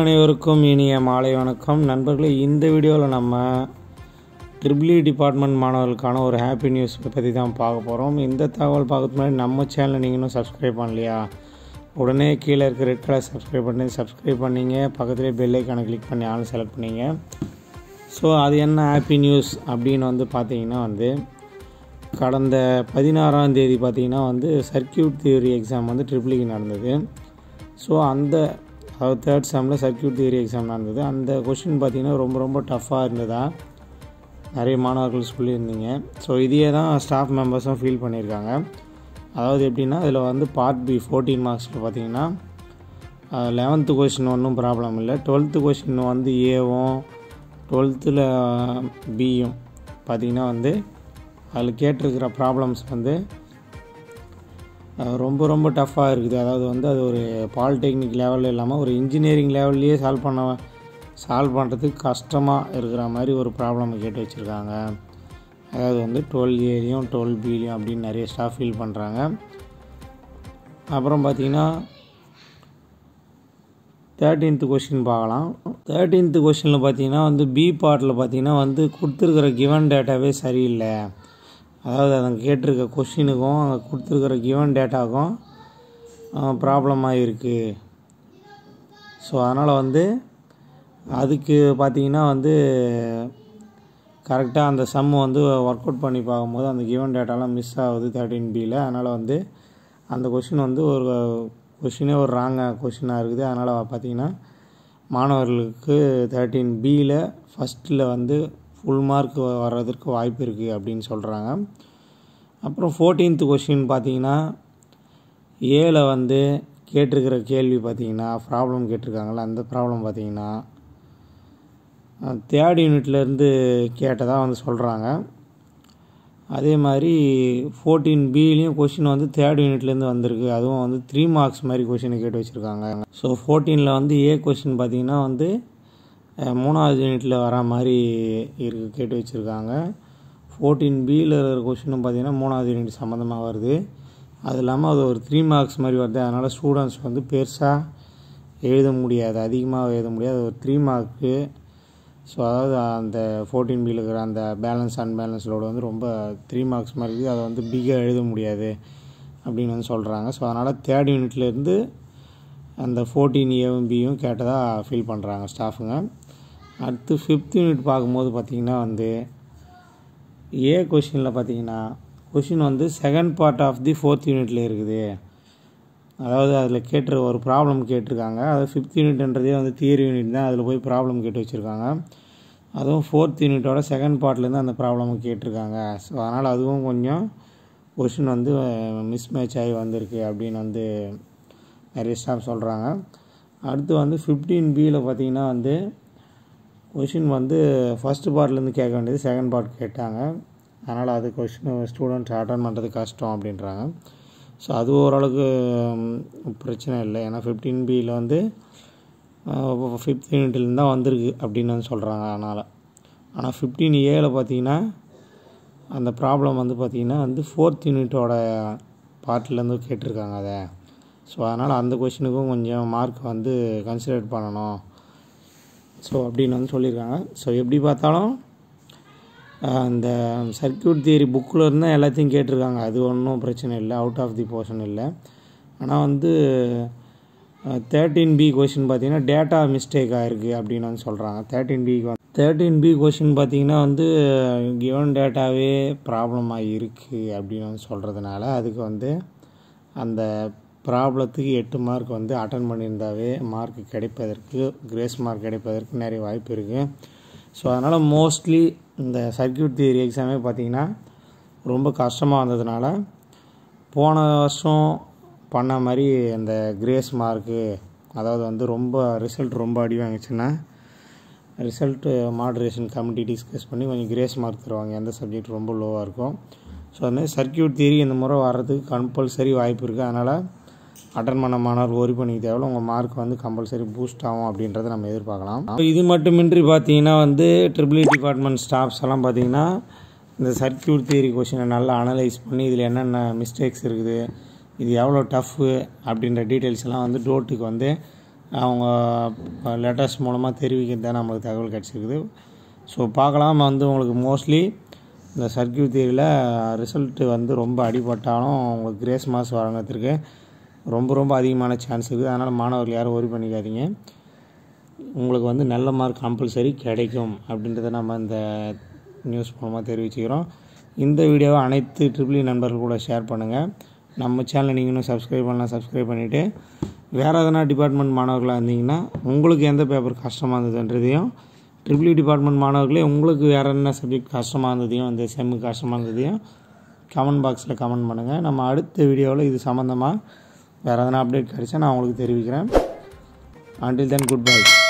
அனைவருக்கும் இனிய மாலை வணக்கம் நண்பர்களே இந்த வீடியோவில் நம்ம ட்ரிபிளி டிபார்ட்மெண்ட் மாணவர்களுக்கான ஒரு ஹாப்பி நியூஸ் பற்றி தான் பார்க்க போகிறோம் இந்த தகவல் பார்க்கறதுக்கு முன்னாடி நம்ம சேனலை நீங்கள் இன்னும் சப்ஸ்கிரைப் பண்ணலையா உடனே கீழே இருக்க ரெட் கலர் சப்ஸ்கிரைப் பண்ணி சப்ஸ்கிரைப் பண்ணீங்க பக்கத்துலேயே பெல் ஐக்கானை கிளிக் பண்ணி ஆள் செலக்ட் பண்ணீங்க ஸோ அது என்ன ஹாப்பி நியூஸ் அப்படின்னு வந்து பார்த்தீங்கன்னா வந்து கடந்த பதினாறாம் தேதி பார்த்தீங்கன்னா வந்து சர்க்கியூட் தியரி எக்ஸாம் வந்து ட்ரிபிளிக்கு நடந்தது ஸோ அந்த அதாவது தேர்ட் செம்மில் சர்க்கியூட் தியரி எக்ஸாம் நடந்தது அந்த கொஷின் பார்த்தீங்கன்னா ரொம்ப ரொம்ப டஃப்பாக இருந்ததா நிறைய மாணவர்கள் சொல்லியிருந்தீங்க ஸோ இதையே தான் ஸ்டாஃப் மெம்பர்ஸும் ஃபீல் பண்ணியிருக்காங்க அதாவது எப்படின்னா அதில் வந்து பார்ட் பி ஃபோர்டீன் மார்க்ஸில் பார்த்தீங்கன்னா லெவன்த்து கொஷின் ஒன்றும் ப்ராப்ளம் இல்லை டுவெல்த்து கொஷின் வந்து ஏவும் டுவெல்த்தில் பியும் பார்த்திங்கன்னா வந்து அதில் கேட்டிருக்கிற ப்ராப்ளம்ஸ் வந்து அஹ், ரொம்ப ரொம்ப டஃப்பாக இருக்குது அதாவது வந்து அது ஒரு பாலிடெக்னிக் லெவலில் இல்லாமல் ஒரு இன்ஜினியரிங் லெவல்லையே சால்வ் பண்ண சால்வ் பண்ணுறதுக்கு கஷ்டமாக இருக்கிற மாதிரி ஒரு ப்ராப்ளம் கேட்டு வச்சுருக்காங்க அதாவது வந்து டுவெல் ஏலையும் டுவெல் பிலையும் அப்படின்னு நிறைய ஸ்டாஃப் ஃபீல் பண்ணுறாங்க அப்புறம் பார்த்திங்கன்னா தேர்ட்டீன்த்து கொஷின் பார்க்கலாம் தேர்ட்டீன்த்து கொஷினில் பார்த்தீங்கன்னா வந்து பி பார்ட்டில் பார்த்தீங்கன்னா வந்து கொடுத்துருக்கிற கிவன் டேட்டாவே சரியில்லை அதாவது அங்கே கேட்டிருக்க கொஷினுக்கும் அங்கே கொடுத்துருக்கிற கிவன் டேட்டாவுக்கும் ப்ராப்ளமாக இருக்குது ஸோ அதனால் வந்து அதுக்கு பார்த்தீங்கன்னா வந்து கரெக்டாக அந்த சம் வந்து ஒர்க் அவுட் பண்ணி பார்க்கும்போது அந்த கிவன் டேட்டாலாம் மிஸ் ஆகுது தேர்ட்டின் பியில் அதனால் வந்து அந்த கொஷின் வந்து ஒரு கொஷினே ஒரு ராங்காக கொஷினாக இருக்குது அதனால் பார்த்தீங்கன்னா மாணவர்களுக்கு தேர்ட்டின் பியில் ஃபஸ்ட்டில் வந்து ஃபுல் மார்க் வர்றதற்கு வாய்ப்பு இருக்குது அப்படின்னு சொல்கிறாங்க அப்புறம் ஃபோர்டீன்த்து கொஷின் பார்த்தீங்கன்னா ஏல வந்து கேட்டிருக்கிற கேள்வி பார்த்தீங்கன்னா ப்ராப்ளம் கேட்டிருக்காங்கல்ல அந்த ப்ராப்ளம் பார்த்தீங்கன்னா தேர்ட் யூனிட்லேருந்து கேட்டதாக வந்து சொல்கிறாங்க அதே மாதிரி ஃபோர்டீன் பிலையும் கொஷின் வந்து தேர்ட் யூனிட்லேருந்து வந்திருக்கு அதுவும் வந்து த்ரீ மார்க்ஸ் மாதிரி கொஷினை கேட்டு வச்சுருக்காங்க ஸோ ஃபோர்டீனில் வந்து ஏ கொஷின் பார்த்தீங்கன்னா வந்து அஹ், மூணாவது யூனிட்டில் வர மாதிரி இருக்கு கேட்டு வச்சுருக்காங்க ஃபோர்டீன் பியில் இருக்கிற கொஷினும் பார்த்தீங்கன்னா மூணாவது யூனிட் சம்மந்தமாக வருது அது இல்லாமல் அது ஒரு த்ரீ மார்க்ஸ் மாதிரி வருது அதனால் ஸ்டூடெண்ட்ஸ் வந்து பெருசாக எழுத முடியாது அதிகமாக எழுத முடியாது ஒரு த்ரீ மார்க்கு ஸோ அதாவது அந்த ஃபோர்டீன் பியில் இருக்கிற அந்த பேலன்ஸ் அன்பேலன்ஸ் லோடு வந்து ரொம்ப த்ரீ மார்க்ஸ் மாதிரி இருக்குது அதை வந்து பிகாக எழுத முடியாது அப்படின்னு வந்து சொல்கிறாங்க ஸோ அதனால் தேர்ட் யூனிட்லேருந்து அந்த ஃபோர்டீன் ஏவும் பியும் கேட்டதாக ஃபீல் பண்ணுறாங்க ஸ்டாஃபுங்க அடுத்து ஃபிஃப்த் யூனிட் பார்க்கும்போது பார்த்திங்கன்னா வந்து ஏ கொஷினில் பார்த்தீங்கன்னா கொஷின் வந்து second part of the fourth யூனிட்டில் இருக்குது அதாவது அதில் கேட்டு ஒரு ப்ராப்ளம் கேட்டிருக்காங்க அது ஃபிஃப்த் யூனிட்ன்றதே வந்து தியரி யூனிட் தான் அதில் போய் ப்ராப்ளம் கேட்டு வச்சுருக்காங்க அதுவும் ஃபோர்த் யூனிட்டோட செகண்ட் பார்ட்லேருந்து அந்த ப்ராப்ளம் கேட்டிருக்காங்க ஸோ அதனால் அதுவும் கொஞ்சம் கொஷின் வந்து மிஸ் மேட்ச் ஆகி வந்திருக்கு அப்படின்னு வந்து நிறைய ஸ்டாஃப் சொல்கிறாங்க அடுத்து வந்து ஃபிஃப்டீன் பியில் பார்த்தீங்கன்னா வந்து கொஷின் வந்து ஃபஸ்ட்டு பார்ட்லேருந்து கேட்க வேண்டியது செகண்ட் பார்ட் கேட்டாங்க அதனால் அது கொஷின் ஸ்டூடெண்ட்ஸ் அட்டன் பண்ணுறது கஷ்டம் அப்படின்றாங்க ஸோ அது ஓரளவுக்கு ம், பிரச்சனை இல்லை ஏன்னா ஃபிஃப்டீன் பியில் வந்து ஃபிஃப்த் யூனிட்லேருந்து தான் வந்திருக்கு அப்படின்னு வந்து சொல்கிறாங்க அதனால் ஆனால் ஃபிஃப்டீன் ஏல பார்த்தீங்கன்னா அந்த ப்ராப்ளம் வந்து பார்த்திங்கன்னா வந்து ஃபோர்த் யூனிட்டோட பார்ட்லேருந்து கேட்டிருக்காங்க அதை ஸோ அதனால் அந்த கொஷினுக்கும் கொஞ்சம் மார்க் வந்து கன்சிடர் பண்ணணும் ஸோ அப்படின்னு வந்து சொல்லியிருக்காங்க ஸோ எப்படி பார்த்தாலும் அஹ், அந்த சர்க்கியூட் தியரி புக்கில் இருந்தால் எல்லாத்தையும் கேட்டிருக்காங்க அது ஒன்றும் பிரச்சனை இல்லை அவுட் ஆஃப் தி போர்ஷன் இல்லை ஆனால் வந்து தேர்ட்டீன் பி கொஷின் பார்த்தீங்கன்னா டேட்டா மிஸ்டேக் ஆகிருக்கு அப்படின்னு வந்து சொல்கிறாங்க thirteen B thirteen B question பார்த்தீங்கன்னா வந்து கிவன் டேட்டாவே ப்ராப்ளமாக இருக்குது அப்படின்னு வந்து சொல்கிறதுனால அதுக்கு வந்து அந்த ப்ராப்ளத்துக்கு எட்டு மார்க் வந்து அட்டன் பண்ணியிருந்தாவே மார்க் கிடைப்பதற்கு கிரேஸ் மார்க் கிடைப்பதற்கு நிறைய வாய்ப்பு இருக்குது ஸோ அதனால் மோஸ்ட்லி இந்த சர்க்கியூட் தியரி எக்ஸாமே பார்த்தீங்கன்னா ரொம்ப கஷ்டமாக இருந்ததுனால போன வருஷம் பண்ண மாதிரி அந்த கிரேஸ் மார்க்கு அதாவது வந்து ரொம்ப ரிசல்ட் ரொம்ப அடி வாங்கிச்சுன்னா ரிசல்ட்டு மாடரேஷன் கமிட்டி டிஸ்கஸ் பண்ணி கொஞ்சம் கிரேஸ் மார்க் தருவாங்க எந்த சப்ஜெக்ட் ரொம்ப லோவாக இருக்கும் ஸோ அதுமாதிரி சர்க்கியூட் தியரி இந்த முறை வர்றதுக்கு கம்பல்சரி வாய்ப்பு இருக்குது அதனால் அட்டன் பண்ண மாணவர் ஒரி பண்ணிக்க தேவையில்ல உங்கள் மார்க் வந்து கம்பல்சரி பூஸ்ட் ஆகும் அப்படின்றத நம்ம எதிர்பார்க்கலாம் இது மட்டுமின்றி பார்த்தீங்கன்னா வந்து ட்ரிபிள் டிபார்ட்மெண்ட் ஸ்டாஃப்ஸ் எல்லாம் பார்த்தீங்கன்னா இந்த சர்க்கியூட் தியரி கொஷினை நல்லா அனலைஸ் பண்ணி இதில் என்னென்ன மிஸ்டேக்ஸ் இருக்குது இது எவ்வளோ டஃப்பு அப்படின்ற டீட்டெயில்ஸ் எல்லாம் வந்து டோட்டுக்கு வந்து அவங்க லெட்டர்ஸ் மூலமாக தெரிவிக்கிறது தான் நம்மளுக்கு தகவல் கிடச்சிருக்குது ஸோ பார்க்கலாம் வந்து உங்களுக்கு மோஸ்ட்லி இந்த சர்க்கியூட் தியரியில் ரிசல்ட்டு வந்து ரொம்ப அடிபட்டாலும் உங்களுக்கு கிரேஸ் மார்க்ஸ் வழங்குறதுக்கு ரொம்ப ரொம்ப அதிகமான சான்ஸ் இருக்குது அதனால் மாணவர்கள் யாரும் ஒரி பண்ணிக்காதீங்க உங்களுக்கு வந்து நல்ல மார்க் கம்பல்சரி கிடைக்கும் அப்படின்றத நம்ம இந்த நியூஸ் மூலமாக தெரிவிச்சுக்கிறோம் இந்த வீடியோவை அனைத்து ட்ரிபிளி நண்பர்கள் கூட ஷேர் பண்ணுங்கள் நம்ம சேனலை நீங்கள் இன்னும் சப்ஸ்கிரைப் பண்ணலாம் சப்ஸ்கிரைப் பண்ணிவிட்டு வேறு எதனா டிபார்ட்மெண்ட் மாணவர்களாக இருந்தீங்கன்னா உங்களுக்கு எந்த பேப்பர் கஷ்டமாக இருந்ததுன்றதையும் ட்ரிபிளி டிபார்ட்மெண்ட் மாணவர்களே உங்களுக்கு வேறு என்ன சப்ஜெக்ட் கஷ்டமாக இருந்ததையும் இந்த செம்மு கஷ்டமாக இருந்ததையும் கமெண்ட் பாக்ஸில் கமெண்ட் பண்ணுங்கள் நம்ம அடுத்த வீடியோவில் இது சம்மந்தமாக வேறு எதனா அப்டேட் கிடச்சா நான் உங்களுக்கு தெரிவிக்கிறேன் until then goodbye